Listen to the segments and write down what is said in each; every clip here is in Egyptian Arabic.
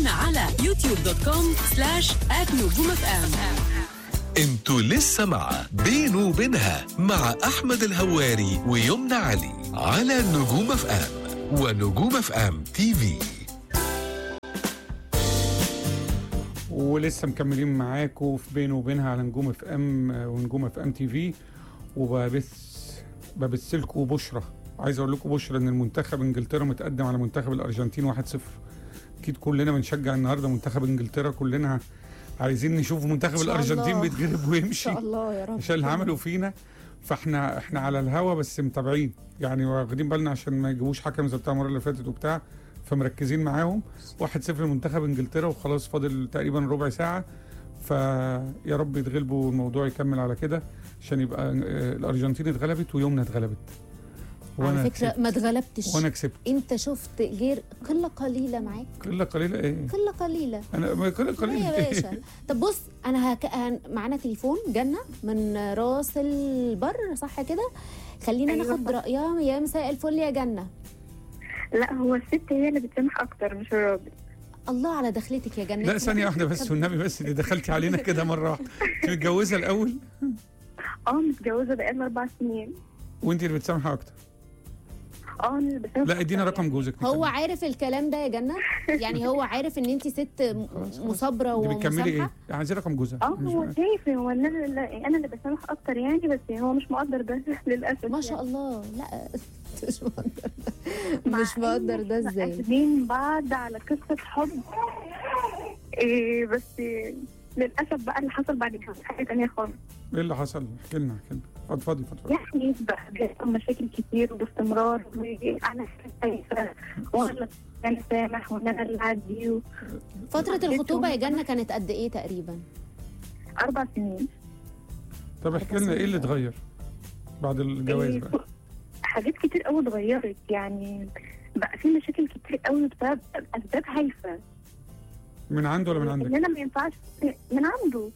تابعونا على يوتيوب دوت كوم سلاش نجوم اف ام انتوا لسه مع بينه وبينها مع احمد الهواري ويمنى علي على نجوم اف ام ونجوم اف ام تي في ولسه مكملين معاكم في بينه وبينها على نجوم اف ام ونجوم اف ام تي في وببث ببث لكم بشرى عايز اقول لكم بشرى ان المنتخب انجلترا متقدم على منتخب الارجنتين 1-0 اكيد كلنا بنشجع النهارده منتخب انجلترا كلنا عايزين نشوف منتخب إن شاء الارجنتين الله. بيتغلب ان ويمشي شاء الله يا رب عشان اللي عملوا فينا فاحنا احنا على الهوا بس متابعين يعني واخدين بالنا عشان ما يجيبوش حكم زي بتاع المره اللي فاتت وبتاع فمركزين معاهم 1-0 لمنتخب انجلترا وخلاص فاضل تقريبا ربع ساعه فيا رب يتغلبوا والموضوع يكمل على كده عشان يبقى آه، الارجنتين اتغلبت ويومنا اتغلبت على فكره كسبت ما اتغلبتش وانا كسبت انت شفت غير قله قليله معاك قله قليله ايه قله قليله انا ما قله لا قليله يا باشا طب بص انا هك... هن... معانا تليفون جنة من راس البر صح كده خلينا أيوة ناخد صح. رأيها يا مساء الفل يا جنة لا هو الست هي اللي بتسامح اكتر مش الراجل الله على دخلتك يا جنة لا ثانيه واحده بس والنبي بس اللي دخلتي علينا كده مره واحده انت متجوزه الاول اه متجوزه بقالنا اربع سنين وانت اللي بتسامحي اكتر اه انا اللي بسامح لا ادينا أكتر رقم جوزك هو نكمل. عارف الكلام ده يا جنة يعني هو عارف ان انت ست م- خلاص، خلاص. مثابرة انت بتكملي ايه؟ ومسامحة عايزين رقم جوزها اه مش هو عارف. شايف هو ان انا لا- انا اللي بسامح اكتر يعني بس هو مش مقدر ده للاسف ما شاء يعني. الله لا مش مقدر ده مع مش مقدر ده إن إحنا ازاي قاعدين بعض على قصه حب إيه بس للاسف بقى اللي حصل بعد كده حاجه تانية خالص ايه اللي حصل؟ احكي لنا احكي لنا فضفضي فضفضي يعني بقى بيحصل مشاكل كتير وباستمرار وانا خايفه وانا انا سامح وان انا اللي عدي و- فترة الخطوبة يا جنة كانت قد ايه تقريبا اربع سنين طب احكي لنا ايه اللي اتغير بعد الجواز إيه، بقى؟ حاجات كتير قوي اتغيرت يعني بقى في مشاكل كتير قوي بسبب اسباب هايفه من عنده ولا من ان عندك؟ انا ما ينفعش من عنده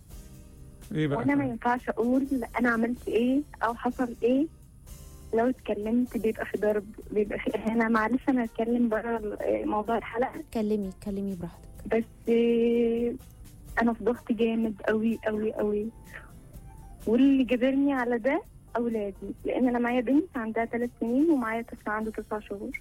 ايه بقى؟ وانا ما ينفعش اقول انا عملت ايه او حصل ايه لو اتكلمت بيبقى في ضرب بيبقى في اهانه معلش انا هتكلم بره موضوع الحلقه كلمي كلمي براحتك بس إيه، انا في ضغط جامد قوي قوي قوي واللي جبرني على ده اولادي لان انا معايا بنت عندها ثلاث سنين ومعايا طفل عنده تسع شهور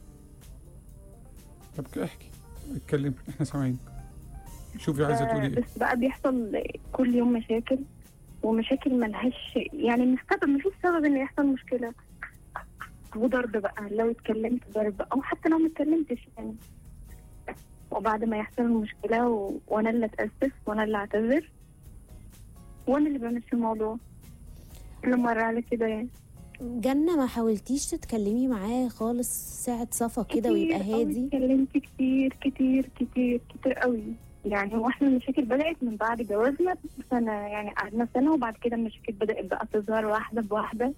طب احكي اتكلم احنا سامعين شوفي عايزه تقولي ايه؟ بس بقى بيحصل كل يوم مشاكل ومشاكل ملهاش يعني مش سبب مفيش سبب ان يحصل مشكله وضرب بقى لو اتكلمت ضرب او حتى لو ما اتكلمتش يعني وبعد ما يحصل المشكله و... وانا اللي اتاسف وانا اللي اعتذر وانا اللي بمشي الموضوع كل مره على كده يعني جنة ما حاولتيش تتكلمي معاه خالص ساعة صفا كده ويبقى كتير أوي هادي اتكلمت كتير كتير كتير كتير قوي يعني هو احنا المشاكل بدأت من بعد جوازنا سنة يعني قعدنا سنة وبعد كده المشاكل بدأت بقى تظهر واحدة بواحدة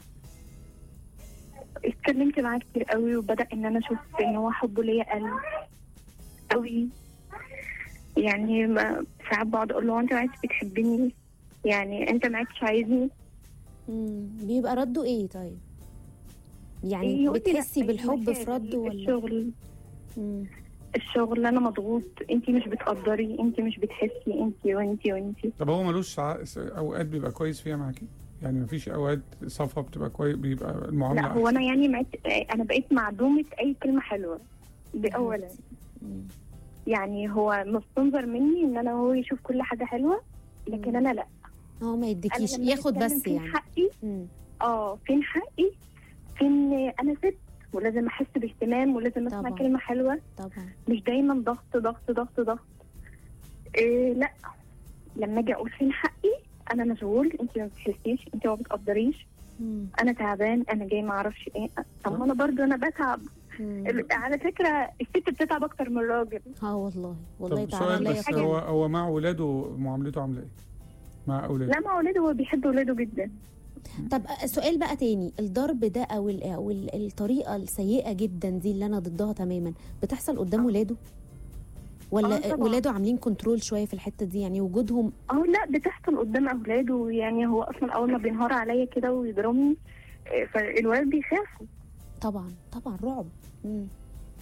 اتكلمت معاه كتير قوي وبدأ ان انا اشوف ان هو حبه ليا قل قوي يعني ما- ساعات بقعد اقول له "هو انت ما عادش بتحبني يعني انت ما عادش عايزني مم. بيبقى رده ايه طيب يعني يقول لي لا، بتحسي بالحب في المشاكل، رده ولا الشغل مم. الشغل انا مضغوط انت مش بتقدري انت مش بتحسي انت وانت وانت طب هو ملوش ساعة- اوقات بيبقى كويس فيها معاكي؟ يعني مفيش اوقات صفا بتبقى كويس بيبقى المعامله لا هو أحسن. انا يعني معت... انا بقيت معدومه اي كلمه حلوه دي اولا مم. يعني هو مستنظر مني ان انا هو يشوف كل حاجه حلوه لكن مم. انا لا هو ما انا يديكيش لما ياخد أتكلم بس فين يعني حقي مم. اه فين حقي فين انا ست ولازم احس باهتمام ولازم اسمع طبعا. كلمه حلوه طبعا مش دايما ضغط ضغط ضغط ضغط إيه لا لما اجي اقول فين حقي انا مشغول انت ما بتحسيش انت ما بتقدريش مم. انا تعبان انا جاي ما اعرفش ايه طب ما انا برضو انا بتعب مم. على فكره الست بتتعب اكتر من الراجل اه والله والله طب تعالى سؤال لا بس يقول. هو هو مع ولاده معاملته عامله ايه؟ مع اولاده لا مع ولاده هو بيحب ولاده جدا طب سؤال بقى تاني الضرب ده او ال او ال الطريقه السيئه جدا دي اللي انا ضدها تماما بتحصل قدام ولاده آه ولا طبعاً. ولاده عاملين كنترول شويه في الحته دي يعني وجودهم اه لا بتحصل قدام اولاده يعني هو اصلا اول ما بينهار عليا كده ويضربني آه، فالولاد بيخافوا طبعا طبعا رعب مم.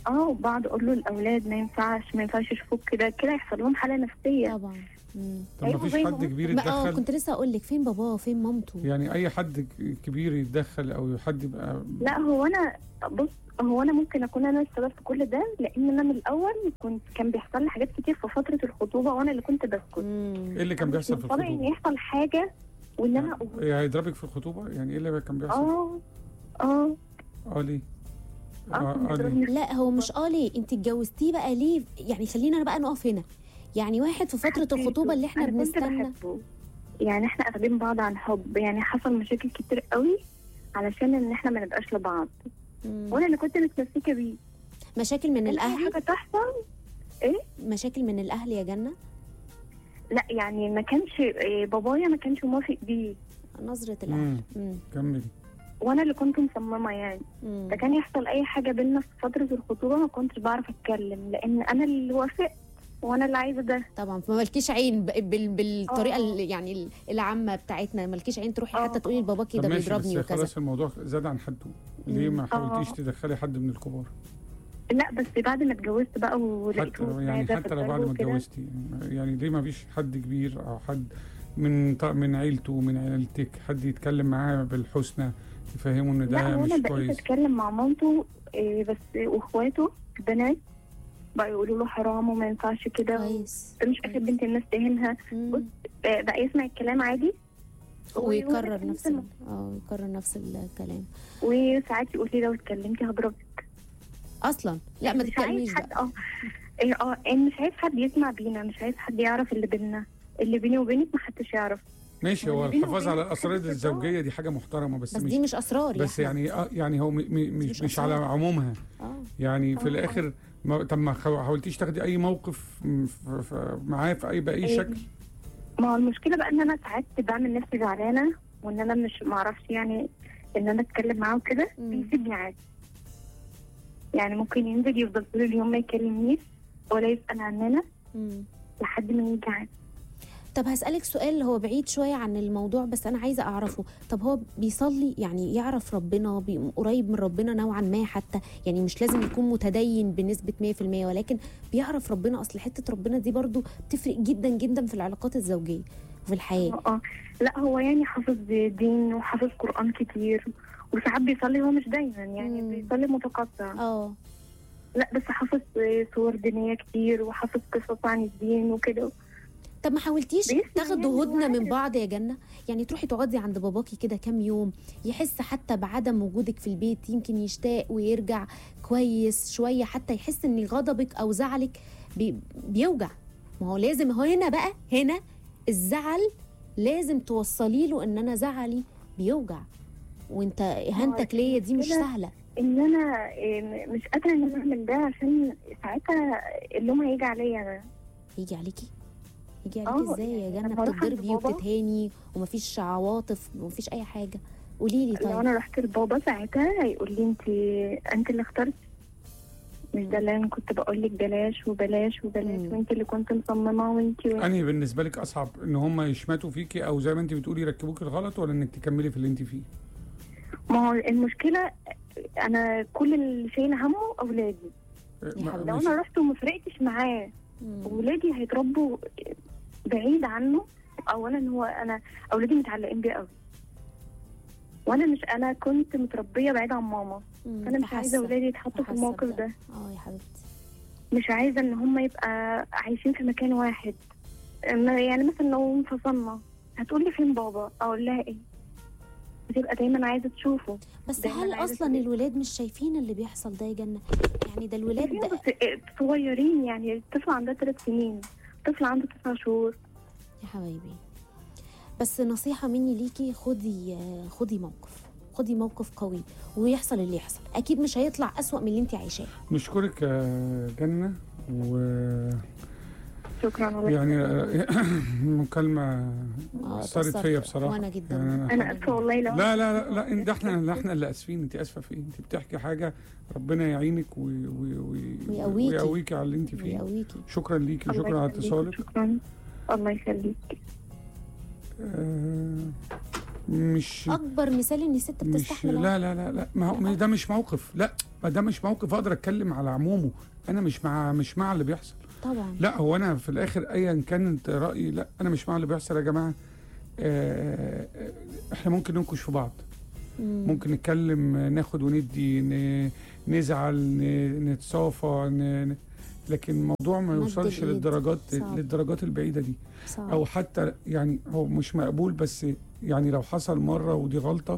اه وبقعد اقول له الاولاد ما ينفعش ما ينفعش يشوفوك كده كده يحصل لهم حاله نفسيه طبعا مم. طب أيوة ما فيش زي حد ما- كبير ما- اه يتدخل كنت لسه اقول لك فين باباه فين مامته يعني اي حد ك- كبير يتدخل او حد يبقى لا هو انا بص هو انا ممكن اكون انا السبب في كل ده لان انا من الاول كنت كان بيحصل لي حاجات كتير في فتره الخطوبه وانا اللي كنت بسكت مم. ايه اللي كان بيحصل في طبعا ان الخطوبه؟ يحصل حاجه وان انا أقول إيه هيضربك في الخطوبه؟ يعني ايه اللي كان بيحصل؟ اه اه اه ليه؟ اه اه كان آه، ليه؟ بيضربني. لا هو مش اه ليه انت اتجوزتيه بقى ليه يعني خلينا بقى نقف هنا يعني واحد في فتره حبيته. الخطوبه اللي احنا أنا كنت بنستنى بحبه. يعني احنا اخدين بعض عن حب يعني حصل مشاكل كتير قوي علشان ان احنا ما نبقاش لبعض مم. وانا اللي كنت متمسكه بيه مشاكل من كان اي الاهل حاجه تحصل مشاكل من الاهل يا جنه لا يعني ما كانش إيه، بابايا ما كانش موافق بيه نظره مم. الاهل مم. كملي وانا اللي كنت مصممه يعني مم. فكان يحصل اي حاجه بينا في فتره الخطوبه ما كنتش بعرف اتكلم لان انا اللي وافقت وانا اللي عايزه ده طبعا فما مالكيش عين ب- بال... بالطريقه آه. ال- يعني ال- العامه بتاعتنا مالكيش عين تروحي آه. حتى تقولي لباباكي طب ده ماشي بيضربني بس وكذا خلاص الموضوع زاد عن حده ليه مم. ما حاولتيش آه. تدخلي حد من الكبار؟ لا بس بعد ما اتجوزت بقى حتى ولقيته يعني بعد حتى لو بعد ما وكده، اتجوزتي يعني ليه ما فيش حد كبير او حد من ط- من عيلته من عيلتك حد يتكلم معاه بالحسنى يفهمه ان لا ده هو مش انا بقيت كويس اتكلم مع مامته إيه، بس واخواته البنات بقى يقولوا له حرام وما ينفعش كده كويس انت مش اخر بنت الناس تهينها مم. آه، بقى يسمع الكلام عادي ويكرر و- نفس ال- اه يكرر نفس الكلام وساعات يقول لي لو اتكلمتي هضربك اصلا لا ما مش عايز تتكلميش حد بقى اه إيه، اه إن مش عايز حد يسمع بينا مش عايز حد يعرف اللي بينا اللي بيني وبينك محدش يعرف ماشي هو بينه الحفاظ على وبين الاسرار حد الزوجيه دي حاجه محترمه بس, بس مش دي مش اسرار يا بس أحمد. يعني آه يعني هو م م مش مش مش على أسرار. عمومها اه يعني في آه. الاخر ما طب ما خو- حاولتيش تاخدي اي موقف م- ف- ف- معاه في اي باي إيه، شكل ما هو المشكله بقى ان انا ساعات بعمل نفسي زعلانه وان انا مش معرفش يعني ان انا اتكلم معاه وكده مم. بيسيبني عادي يعني ممكن ينزل يفضل طول اليوم ما يكلمنيش ولا يسال عننا مم. لحد ما يجي عادي طب هسألك سؤال هو بعيد شوية عن الموضوع بس أنا عايزة أعرفه طب هو بيصلي يعني يعرف ربنا بي- قريب من ربنا نوعا ما حتى يعني مش لازم يكون متدين بنسبة 100% ولكن بيعرف ربنا أصل حتة ربنا دي برضو بتفرق جدا جدا في العلاقات الزوجية وفي الحياة اه لا هو يعني حافظ دين وحافظ قران كتير وساعات بيصلي هو مش دايما يعني مم. بيصلي متقطع اه لا بس حافظ صور دينيه كتير وحافظ قصص عن الدين وكده طب ما حاولتيش بيسمع يعني تاخدوا هدنة من وعارف. بعض يا جنة يعني تروحي تقعدي عند باباكي كده كام يوم يحس حتى بعدم وجودك في البيت يمكن يشتاق ويرجع كويس شوية حتى يحس ان غضبك او زعلك بي بيوجع ما هو لازم هو هنا بقى هنا الزعل لازم توصلي له ان انا زعلي بيوجع وانت اهانتك ليا دي مش كده سهلة ان انا إيه، مش قادره ان انا اعمل ده عشان ساعتها اللوم هيجي عليا انا يجي عليكي يجي عليكي اه، ازاي يا يعني جنة لما أروح عند بتتضربي بابا- وبتتهاني ومفيش عواطف ومفيش اي حاجة قولي لي لو طيب انا رحت لبابا ساعتها هيقول لي انت انت اللي اخترت مش ده اللي انا كنت بقول لك بلاش وبلاش وبلاش مم. وانت اللي كنت مصممه وانت وانت انهي بالنسبه لك اصعب ان هم يشمتوا فيكي او زي ما انت بتقولي يركبوك الغلط ولا انك تكملي في اللي انت فيه ما هو المشكله انا كل اللي شايله همه اولادي يا ما- حبيبتي. لو مش- انا رحت وما فرقتش معاه مم. ولادي هيتربوا بعيد عنه اولا هو انا اولادي متعلقين بيه قوي وانا مش انا كنت متربيه بعيد عن ماما مم. فانا مش فحاسة- عايزه اولادي يتحطوا في فحاسة الموقف بده. ده اه يا حبيبتي مش عايزه ان هم يبقى عايشين في مكان واحد ما- يعني مثلا لو انفصلنا هتقول لي فين بابا اقول لها ايه بتبقى دايما عايزه تشوفه بس دايماً هل عايزة اصلا تقول- الولاد مش شايفين اللي بيحصل ده يا جنة يعني ده الولاد فيها ده بس صغيرين يعني الطفل عندها ثلاث سنين طفل عنده تسع شهور يا حبايبي بس نصيحة مني ليكي خدي خدي موقف خدي موقف قوي ويحصل اللي يحصل اكيد مش هيطلع اسوأ من اللي انت عايشاه نشكرك يا جنة و شكرا والله يعني مكالمة آه، أثرت اتأثرت. فيا بصراحة وانا جدا يعني أنا انا اسفه والله لو لا لا لا لا إن- ده احنا لا احنا اللي اسفين انت اسفه في ايه انت بتحكي حاجه ربنا يعينك وي وي وي ويقويكي. ويقويكي على اللي انت فيه ويقويكي شكرا ليكي الله وشكرا على يخليك، اتصالك شكرا الله يخليك آه مش اكبر مثال ان الست مش بتستحمل لا لا لا لا ما هو ده مش موقف لا ما ده مش موقف اقدر اتكلم على عمومه انا مش مع مش مع اللي بيحصل طبعا لا هو انا في الاخر ايا كانت رايي لا انا مش مع اللي بيحصل يا جماعه آه، آه، احنا ممكن ننكش في بعض مم. ممكن نتكلم آه، ناخد وندي ن- نزعل ن- نتصافى ن- ن- لكن الموضوع ما مد يوصلش الإيد. للدرجات صعب. للدرجات البعيده دي صعب. او حتى يعني هو مش مقبول بس يعني لو حصل مره ودي غلطه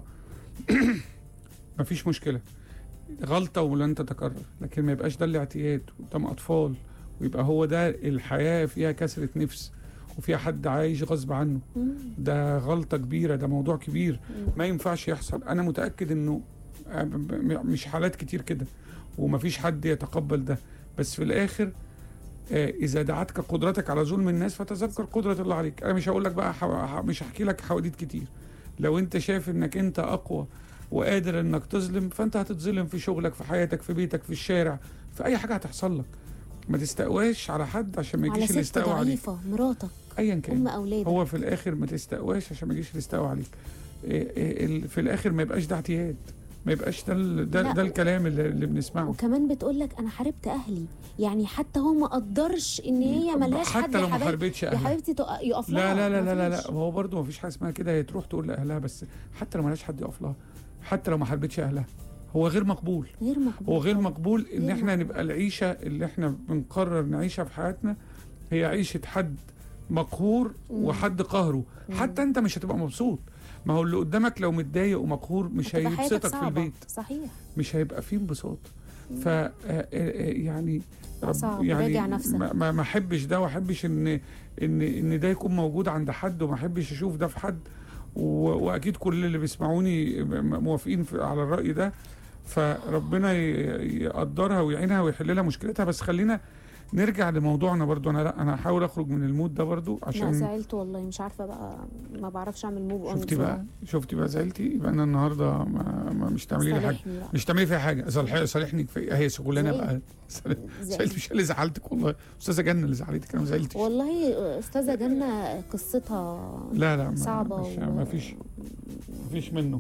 مفيش مشكله غلطه ولن تتكرر لكن ما يبقاش ده الاعتياد قدام اطفال ويبقى هو ده الحياه فيها كسره نفس وفيها حد عايش غصب عنه مم. ده غلطه كبيره ده موضوع كبير ما ينفعش يحصل انا متاكد انه آه، ب- ب- مش حالات كتير كده ومفيش حد يتقبل ده بس في الاخر آه، اذا دعتك قدرتك على ظلم الناس فتذكر قدره الله عليك انا مش هقول لك بقى حو... ح- مش هحكي لك حواديت كتير لو انت شايف انك انت اقوى وقادر انك تظلم فانت هتتظلم في شغلك في حياتك في بيتك في الشارع في اي حاجه هتحصل لك ما تستقواش على حد عشان ما على يجيش اللي ست يستقوى عليك ضعيفه مراتك ايا كان ام اولادك هو في الاخر ما تستقواش عشان ما يجيش اللي يستقوى عليك إيه إيه ال- في الاخر ما يبقاش ده اعتياد ما يبقاش ده ال- ده, لا. ده الكلام اللي, اللي بنسمعه وكمان بتقول لك انا حاربت اهلي يعني حتى هو ما قدرش ان هي ملهاش حد حتى لو يا ما حبايبي حاربتش يا اهلها حبيبتي تق- يقف لها لا لا لا لا لا, مفيش. لا هو برضه ما فيش حاجه اسمها كده هي تروح تقول لاهلها بس حتى لو ملهاش حد يقف لها حتى لو ما حاربتش اهلها هو غير مقبول غير مقبول هو غير مقبول ان غير احنا مقبول. نبقى العيشه اللي احنا بنقرر نعيشها في حياتنا هي عيشه حد مقهور مم. وحد قهره مم. حتى انت مش هتبقى مبسوط ما هو اللي قدامك لو متضايق ومقهور مش هتبقى حياتك هيبسطك في صعبة. البيت صحيح مش هيبقى فيه انبساط ف آه، آه، آه، يعني لا، صعب. راجع نفسك. ما- ما ما احبش ده واحبش ان ان ان ده يكون موجود عند حد وما احبش اشوف ده في حد و- واكيد كل اللي بيسمعوني م- موافقين في- على الراي ده فربنا ي- يقدرها ويعينها ويحل لها مشكلتها بس خلينا نرجع لموضوعنا برضو انا لا انا هحاول اخرج من المود ده برضو لا عشان زعلت والله مش عارفه بقى ما بعرفش اعمل موف اون شفتي بقى شفتي بقى زعلتي يبقى انا النهارده ما ما مش تعملي لي حاجه صالحني بقى. مش تعملي فيها حاجه صالح صالحني في هي شغلانه زعلت. بقى زعلت زعلت. مش أنا اللي زعلتك والله استاذه جنه اللي زعلتك انا ما زعلتش والله استاذه جنه قصتها لا لا ما صعبة مش و- ما فيش ما فيش منه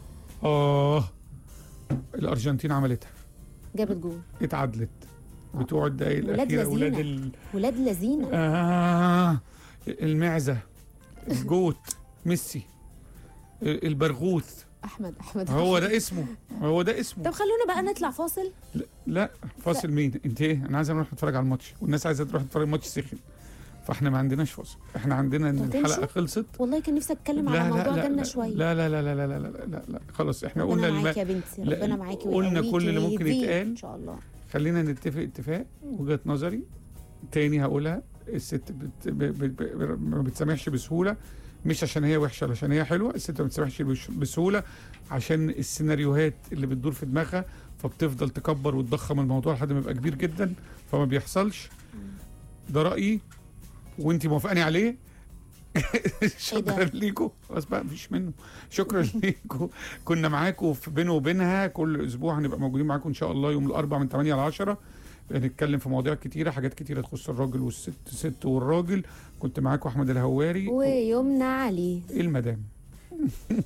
اه الارجنتين عملتها جابت جول اتعادلت بتوع الدقايق ولاد الاخيره لذينة. ولاد ال... ولاد لذينه آه المعزه الجوت ميسي البرغوث احمد احمد هو ده اسمه هو ده اسمه طب خلونا بقى نطلع فاصل لا, لا فاصل مين انت ايه انا عايز نروح نتفرج على الماتش والناس عايزه تروح تتفرج الماتش سخن فاحنا ما عندناش فاصل احنا عندنا ان هتمشي؟ الحلقه خلصت والله كان نفسي اتكلم على موضوع جنه شويه لا لا لا لا لا لا لا, لا, لا. خلاص احنا قلنا ربنا الم... معاكي يا بنتي لا، ربنا معاكي قلنا ويقويكي كل اللي ممكن ويهديك يتقال. ان شاء الله خلينا نتفق اتفاق وجهه نظري تاني هقولها الست بت... ب... ب... ب... ما بتسامحش بسهوله مش عشان هي وحشه ولا عشان هي حلوه الست ما بتسامحش بش- بسهوله عشان السيناريوهات اللي بتدور في دماغها فبتفضل تكبر وتضخم الموضوع لحد ما يبقى كبير جدا فما بيحصلش ده رايي وانت موافقاني عليه شكرا ليكم خلاص بقى مفيش منه شكرا ليكم كنا معاكم في بينه وبينها كل اسبوع هنبقى موجودين معاكم ان شاء الله يوم الاربعاء من 8 ل 10 هنتكلم في مواضيع كتيره حاجات كتيره تخص الراجل والست ست والراجل كنت معاكم احمد الهواري ويمنى علي المدام